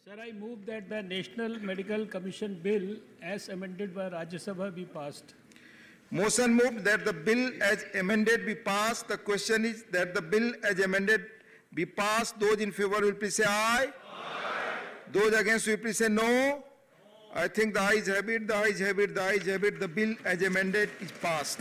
Sir, I move that the National Medical Commission Bill as amended by Rajya Sabha be passed. Motion moved that the bill as amended be passed. The question is that the bill as amended be passed. Those in favor will please say aye. Those against will please say no. I think the ayes have it, the ayes have it, the ayes have it. The bill as amended is passed.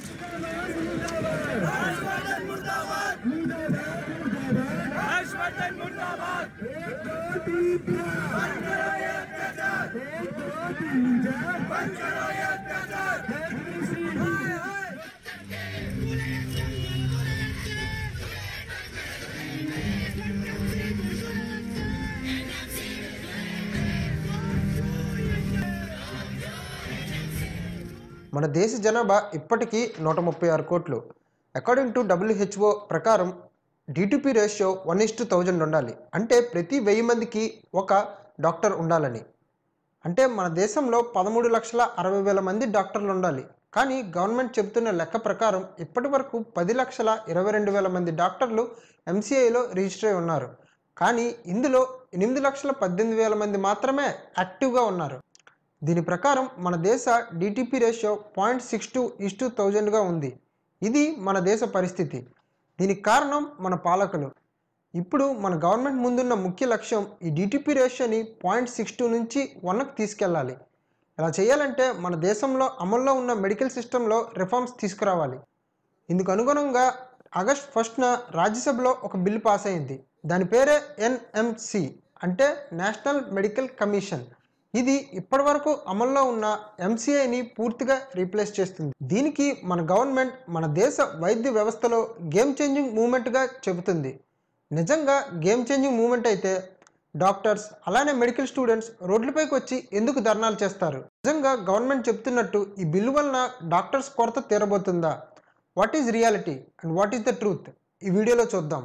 మన దేశ జనాభా ఇప్పటికీ నూట ముప్పై ఆరు కోట్లు according to WHO ప్రకారం DTP ratio one is to thousand ఉండాలి అంటే ప్రతి వెయ్యి మందికి ఒక డాక్టర్ ఉండాలని అంటే మన దేశంలో పదమూడు లక్షల అరవై వేల మంది డాక్టర్లు ఉండాలి కానీ గవర్నమెంట్ చెబుతున్న లెక్క ప్రకారం ఇప్పటి వరకు పది లక్షల ఇరవై రెండు వేల మంది డాక్టర్లు ఎంసీఐలో రిజిస్టర్ అయి ఉన్నారు కానీ ఇందులో ఎనిమిది లక్షల పద్దెనిమిది వేల మంది మాత్రమే యాక్టివ్గా ఉన్నారు దీని ప్రకారం మన దేశ DTP ratio point six two is to థౌజండ్గా ఉంది ఇది మన దేశ పరిస్థితి దీనికి కారణం మన పాలకులు ఇప్పుడు మన గవర్నమెంట్ ముందున్న ముఖ్య లక్ష్యం ఈ డిటిపి రేషియోని పాయింట్ సిక్స్ టూ నుంచి వన్కి తీసుకెళ్ళాలి ఇలా చేయాలంటే మన దేశంలో అమల్లో ఉన్న మెడికల్ సిస్టంలో రిఫార్మ్స్ తీసుకురావాలి ఇందుకు అనుగుణంగా ఆగస్ట్ ఫస్ట్న రాజ్యసభలో ఒక బిల్ పాస్ అయింది దాని పేరే ఎన్ఎంసి అంటే నేషనల్ మెడికల్ కమిషన్ ఇది ఇప్పటివరకు అమల్లో ఉన్న ఎంసీఐని పూర్తిగా రీప్లేస్ చేస్తుంది దీనికి మన గవర్నమెంట్ మన దేశ వైద్య వ్యవస్థలో గేమ్ చేంజింగ్ మూమెంట్గా చెబుతుంది నిజంగా గేమ్ చేంజింగ్ మూమెంట్ అయితే డాక్టర్స్ అలానే మెడికల్ స్టూడెంట్స్ రోడ్లపైకి వచ్చి ఎందుకు ధర్నాలు చేస్తారు నిజంగా గవర్నమెంట్ చెప్తున్నట్టు ఈ బిల్లు వలన డాక్టర్స్ కొరత తీరబోతుందా what is reality and what is the truth ఈ వీడియోలో చూద్దాం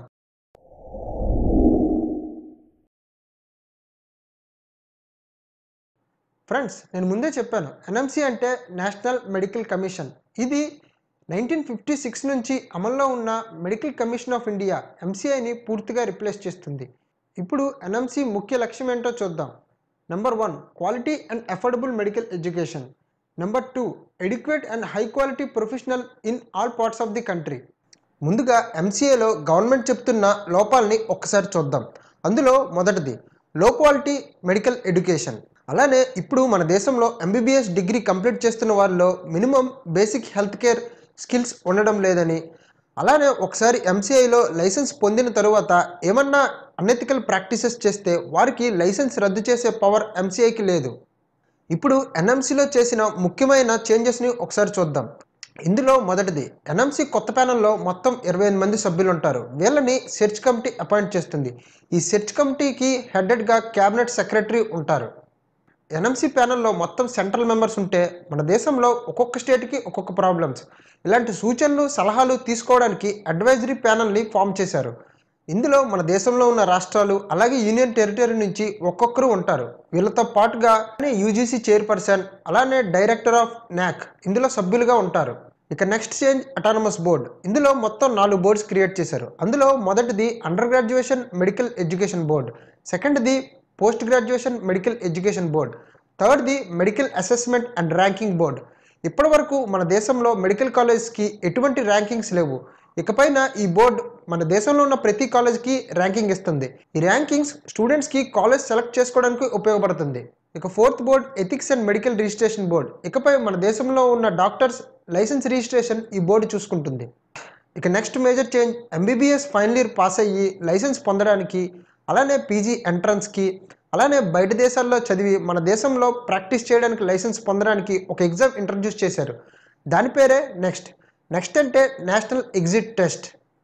ఫ్రెండ్స్ నేను ముందే చెప్పాను ఎన్ఎంసి అంటే నేషనల్ మెడికల్ కమిషన్ ఇది నైన్టీన్ ఫిఫ్టీ సిక్స్ నుంచి అమల్లో ఉన్న మెడికల్ కమిషన్ ఆఫ్ ఇండియా ఎంసీఐని పూర్తిగా రిప్లేస్ చేస్తుంది ఇప్పుడు ఎన్ఎంసి ముఖ్య లక్ష్యం ఏంటో చూద్దాం number one quality and affordable medical education number two educate and high quality professional in all parts of the country ముందుగా ఎంసీఏలో గవర్నమెంట్ చెప్తున్న లోపాలని ఒక్కసారి చూద్దాం అందులో మొదటిది లో క్వాలిటీ మెడికల్ ఎడ్యుకేషన్ అలానే ఇప్పుడు మన దేశంలో ఎంబీబీఎస్ డిగ్రీ కంప్లీట్ చేస్తున్న వారిలో minimum basic health care skills ఉండడం లేదని అలానే ఒకసారి ఎంసీఐలో లైసెన్స్ పొందిన తరువాత ఏమన్నా అనెథికల్ ప్రాక్టీసెస్ చేస్తే వారికి లైసెన్స్ రద్దు చేసే పవర్ ఎంసీఐకి లేదు ఇప్పుడు ఎన్ఎంసీలో చేసిన ముఖ్యమైన చేంజెస్ని ఒకసారి చూద్దాం ఇందులో మొదటిది ఎన్ఎంసీ కొత్త ప్యానల్లో మొత్తం ఇరవై ఎనిమిది మంది సభ్యులు ఉంటారు వీళ్ళని సెర్చ్ కమిటీ అపాయింట్ చేస్తుంది ఈ సెర్చ్ కమిటీకి హెడెడ్గా క్యాబినెట్ సెక్రటరీ ఉంటారు ఎన్ఎంసీ ప్యానల్లో మొత్తం సెంట్రల్ మెంబర్స్ ఉంటే మన దేశంలో ఒక్కొక్క స్టేట్కి ఒక్కొక్క ప్రాబ్లమ్స్ ఇలాంటి సూచనలు సలహాలు తీసుకోవడానికి అడ్వైజరీ ప్యానల్ని ఫామ్ చేశారు ఇందులో మన దేశంలో ఉన్న రాష్ట్రాలు అలాగే యూనియన్ టెరిటరీ నుంచి ఒక్కొక్కరు ఉంటారు వీళ్ళతో పాటుగా యూజీసీ చైర్పర్సన్ అలానే డైరెక్టర్ ఆఫ్ నాక్ ఇందులో సభ్యులుగా ఉంటారు ఇక నెక్స్ట్ చేంజ్ అటానమస్ బోర్డ్ ఇందులో మొత్తం నాలుగు బోర్డ్స్ క్రియేట్ చేశారు అందులో మొదటిది under graduation medical education board సెకండ్ది post graduation medical education board థర్డ్ది medical assessment and ranking board ఇప్పటి వరకు మన దేశంలో మెడికల్ కాలేజ్కి ఎటువంటి ర్యాంకింగ్స్ లేవు ఇకపైన ఈ బోర్డు మన దేశంలో ఉన్న ప్రతి కాలేజ్కి ర్యాంకింగ్ ఇస్తుంది ఈ ర్యాంకింగ్స్ స్టూడెంట్స్కి కాలేజ్ సెలెక్ట్ చేసుకోవడానికి ఉపయోగపడుతుంది ఇక fourth board ethics and medical registration board ఇకపై మన దేశంలో ఉన్న డాక్టర్స్ లైసెన్స్ రిజిస్ట్రేషన్ ఈ బోర్డు చూసుకుంటుంది ఇక next major change MBBS final year pass అయ్యి లైసెన్స్ పొందడానికి అలానే పీజీ ఎంట్రన్స్కి అలానే బయట దేశాల్లో చదివి మన దేశంలో ప్రాక్టీస్ చేయడానికి లైసెన్స్ పొందడానికి ఒక ఎగ్జామ్ ఇంట్రడ్యూస్ చేశారు దాని పేరే నెక్స్ట్ నెక్స్ట్ అంటే నేషనల్ ఎగ్జిట్ టెస్ట్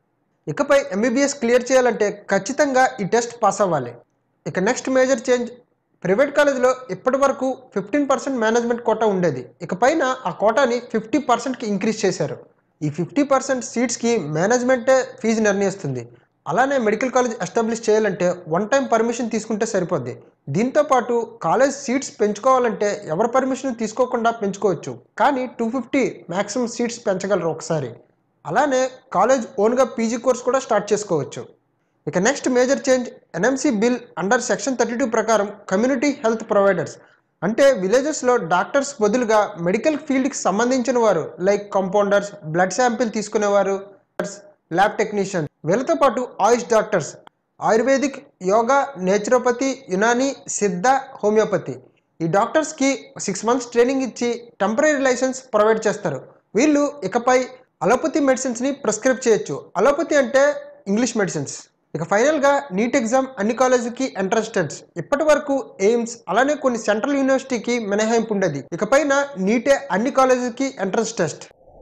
ఇకపై ఎంబీబీఎస్ క్లియర్ చేయాలంటే ఖచ్చితంగా ఈ టెస్ట్ పాస్ అవ్వాలి ఇక నెక్స్ట్ మేజర్ చేంజ్ ప్రైవేట్ కాలేజ్లో ఇప్పటి వరకు ఫిఫ్టీన్ పర్సెంట్ మేనేజ్మెంట్ కోటా ఉండేది ఇకపైన ఆ కోటాని ఫిఫ్టీ పర్సెంట్కి ఇంక్రీజ్ చేశారు ఈ ఫిఫ్టీ పర్సెంట్ సీట్స్కి మేనేజ్మెంటే ఫీజు నిర్ణయిస్తుంది అలానే మెడికల్ కాలేజ్ ఎస్టాబ్లిష్ చేయాలంటే వన్ టైం పర్మిషన్ తీసుకుంటే సరిపోద్ది దీంతో పాటు కాలేజ్ సీట్స్ పెంచుకోవాలంటే ఎవరి పర్మిషన్ తీసుకోకుండా పెంచుకోవచ్చు కానీ టూ ఫిఫ్టీ మ్యాక్సిమం సీట్స్ పెంచగలరు ఒకసారి అలానే కాలేజ్ ఓన్గా పీజీ కోర్స్ కూడా స్టార్ట్ చేసుకోవచ్చు ఇక next major change NMC bill under section thirty two ప్రకారం కమ్యూనిటీ హెల్త్ ప్రొవైడర్స్ అంటే విలేజెస్లో డాక్టర్స్ బదులుగా మెడికల్ ఫీల్డ్కి సంబంధించిన వారు లైక్ కంపౌండర్స్ బ్లడ్ శాంపిల్ తీసుకునేవారు ల్యాబ్ టెక్నీషియన్ వీళ్ళతో పాటు AYUSH doctors ayurvedic yoga naturopathy Unani Siddha homeopathy ఈ డాక్టర్స్కి సిక్స్ మంత్స్ ట్రైనింగ్ ఇచ్చి టెంపరీ లైసెన్స్ ప్రొవైడ్ చేస్తారు వీళ్ళు ఇకపై అలోపతి మెడిసిన్స్ని ప్రిస్క్రైబ్ చేయొచ్చు అలోపతి అంటే ఇంగ్లీష్ మెడిసిన్స్ ఇక ఫైనల్గా నీట్ ఎగ్జామ్ అన్ని కాలేజీకి ఎంట్రన్స్ టెస్ట్ ఇప్పటి వరకు ఎయిమ్స్ అలానే కొన్ని సెంట్రల్ యూనివర్సిటీకి మినహాయింపు ఉండేది ఇకపైన నీటే అన్ని కాలేజీకి ఎంట్రన్స్ టెస్ట్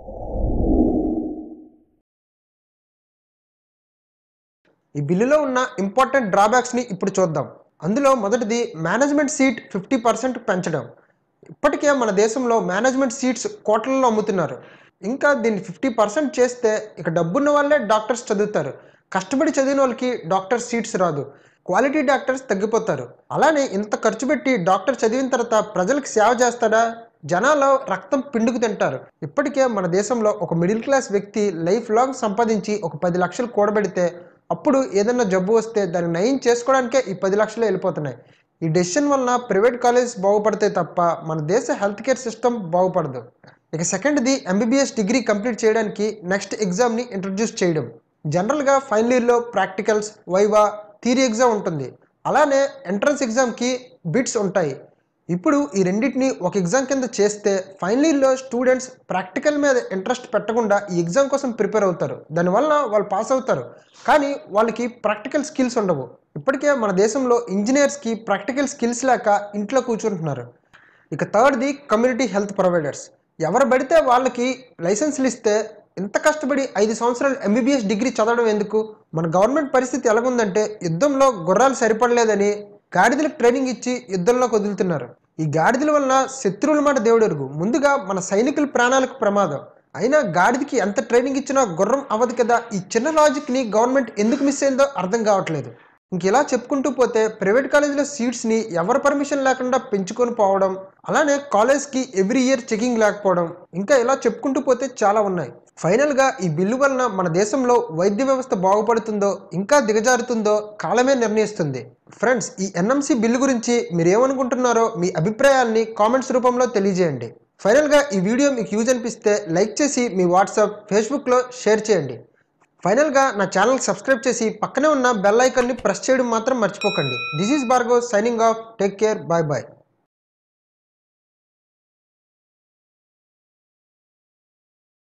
ఈ బిల్లులో ఉన్న ఇంపార్టెంట్ డ్రాబ్యాక్స్ని ఇప్పుడు చూద్దాం అందులో మొదటిది మేనేజ్మెంట్ సీట్ ఫిఫ్టీ పర్సెంట్ పెంచడం ఇప్పటికే మన దేశంలో మేనేజ్మెంట్ సీట్స్ కోట్లలో అమ్ముతున్నారు ఇంకా దీన్ని ఫిఫ్టీ పర్సెంట్ చేస్తే ఇక డబ్బున్న వాళ్ళే డాక్టర్స్ చదువుతారు కష్టపడి చదివిన వాళ్ళకి డాక్టర్ సీట్స్ రాదు క్వాలిటీ డాక్టర్స్ తగ్గిపోతారు అలానే ఇంత ఖర్చు పెట్టి డాక్టర్ చదివిన తర్వాత ప్రజలకు సేవ చేస్తాడా జనాల్లో రక్తం పిండుకు తింటారు ఇప్పటికే మన దేశంలో ఒక మిడిల్ క్లాస్ వ్యక్తి లైఫ్ లాంగ్ సంపాదించి ఒక పది లక్షలు కూడబెడితే అప్పుడు ఏదైనా జబ్బు వస్తే దాన్ని నయం చేసుకోవడానికే ఈ పది లక్షలు వెళ్ళిపోతున్నాయి ఈ డెసిషన్ వలన ప్రైవేట్ కాలేజ్ బాగుపడితే తప్ప మన దేశ హెల్త్ కేర్ సిస్టమ్ బాగుపడదు ఇక సెకండ్ది ఎంబీబీఎస్ డిగ్రీ కంప్లీట్ చేయడానికి నెక్స్ట్ ఎగ్జామ్ని ఇంట్రడ్యూస్ చేయడం జనరల్గా ఫైనల్ ఇయర్లో ప్రాక్టికల్స్ వైవా థియరీ ఎగ్జామ్ ఉంటుంది అలానే ఎంట్రన్స్ ఎగ్జామ్కి బిట్స్ ఉంటాయి ఇప్పుడు ఈ రెండింటిని ఒక ఎగ్జామ్ కింద చేస్తే ఫైనల్ ఇయర్లో స్టూడెంట్స్ ప్రాక్టికల్ మీద ఇంట్రెస్ట్ పెట్టకుండా ఈ ఎగ్జామ్ కోసం ప్రిపేర్ అవుతారు దానివల్ల వాళ్ళు పాస్ అవుతారు కానీ వాళ్ళకి ప్రాక్టికల్ స్కిల్స్ ఉండవు ఇప్పటికే మన దేశంలో ఇంజనీర్స్కి ప్రాక్టికల్ స్కిల్స్ లేక ఇంట్లో కూర్చుంటున్నారు ఇక థర్డ్ది కమ్యూనిటీ హెల్త్ ప్రొవైడర్స్ ఎవరు పడితే వాళ్ళకి లైసెన్స్లు ఇస్తే ఇంత కష్టపడి ఐదు సంవత్సరాలు ఎంబీబీఎస్ డిగ్రీ చదవడం ఎందుకు మన గవర్నమెంట్ పరిస్థితి ఎలాగుందంటే యుద్ధంలో గుర్రాలు సరిపడలేదని గాడిదలకు ట్రైనింగ్ ఇచ్చి యుద్ధంలోకి వదులుతున్నారు ఈ గాడిదల వల్ల శత్రువుల మాట దేవుడు ఎరుగు ముందుగా మన సైనికుల ప్రాణాలకు ప్రమాదం అయినా గాడిదకి ఎంత ట్రైనింగ్ ఇచ్చినా గుర్రం అవ్వదు కదా ఈ చిన్న లాజిక్ని గవర్నమెంట్ ఎందుకు మిస్ అయిందో అర్థం కావట్లేదు ఇంక ఇలా చెప్పుకుంటూ పోతే ప్రైవేట్ కాలేజీలో సీట్స్ని ఎవరి పర్మిషన్ లేకుండా పెంచుకొని పోవడం అలానే కాలేజ్కి ఎవ్రీ ఇయర్ చెకింగ్ లేకపోవడం ఇంకా ఇలా చెప్పుకుంటూ పోతే చాలా ఉన్నాయి ఫైనల్గా ఈ బిల్లు వలన మన దేశంలో వైద్య వ్యవస్థ బాగుపడుతుందో ఇంకా దిగజారుతుందో కాలమే నిర్ణయిస్తుంది ఫ్రెండ్స్ ఈ ఎన్ఎంసీ బిల్లు గురించి మీరు ఏమనుకుంటున్నారో మీ అభిప్రాయాల్ని కామెంట్స్ రూపంలో తెలియజేయండి ఫైనల్గా ఈ వీడియో మీకు యూజ్ అనిపిస్తే లైక్ చేసి మీ వాట్సాప్ ఫేస్బుక్లో షేర్ చేయండి ఫైనల్గా నా ఛానల్ సబ్స్క్రైబ్ చేసి పక్కనే ఉన్న బెల్ ఐకాన్ని ప్రెస్ చేయడం మాత్రం మర్చిపోకండి దిస్ ఈజ్ బార్గో signing off take care bye bye